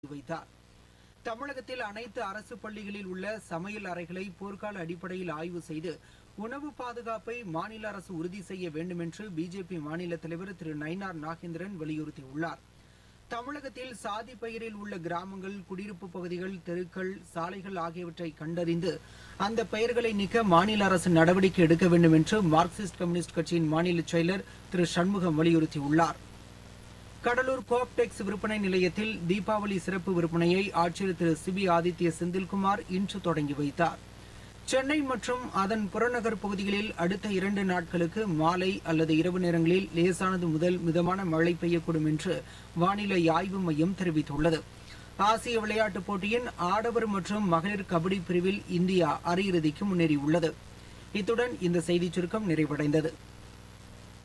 வைத்தார் தமிழகத்தில் அனைத்து அரசு பள்ளிகளில் உள்ள சமையல் அறைகளை போர்க்கால அடிப்படையில் ஆய்வு செய்து உணவு பாதுகாப்பை மாநில அரசு உறுதி செய்ய வேண்டும் என்று பிஜேபி மாநில தலைவர் திரு நயினார் நாகேந்திரன் வலியுறுத்தியுள்ளார் தமிழகத்தில் சாதி பெயரில் உள்ள கிராமங்கள் குடியிருப்பு பகுதிகள் தெருக்கள் சாலைகள் ஆகியவற்றை கண்டறிந்து அந்த பெயர்களை நீக்க மாநில அரசு நடவடிக்கை எடுக்க வேண்டும் என்று மார்க்சிஸ்ட் கம்யூனிஸ்ட் கட்சியின் மாநில செயலர் திரு சண்முகம் வலியுறுத்தியுள்ளார் கடலூர் கோப்டெக்ஸ் விற்பனை நிலையத்தில் தீபாவளி சிறப்பு விற்பனையை ஆட்சியர் திரு சிபி ஆதித்ய செந்தில்குமார் இன்று தொடங்கி வைத்தார் சென்னை மற்றும் அதன் புறநகர் பகுதிகளில் அடுத்த இரண்டு நாட்களுக்கு மாலை அல்லது இரவு நேரங்களில் லேசானது முதல் மிதமான மழை பெய்யக்கூடும் என்று வானிலை ஆய்வு மையம் தெரிவித்துள்ளது ஆசிய விளையாட்டுப் போட்டியின் ஆடவர் மற்றும் மகளிர் கபடி பிரிவில் இந்தியா அரையிறுதிக்கு முன்னேறியுள்ளது இத்துடன் இந்த செய்திச் சுருக்கம் நிறைவடைந்தது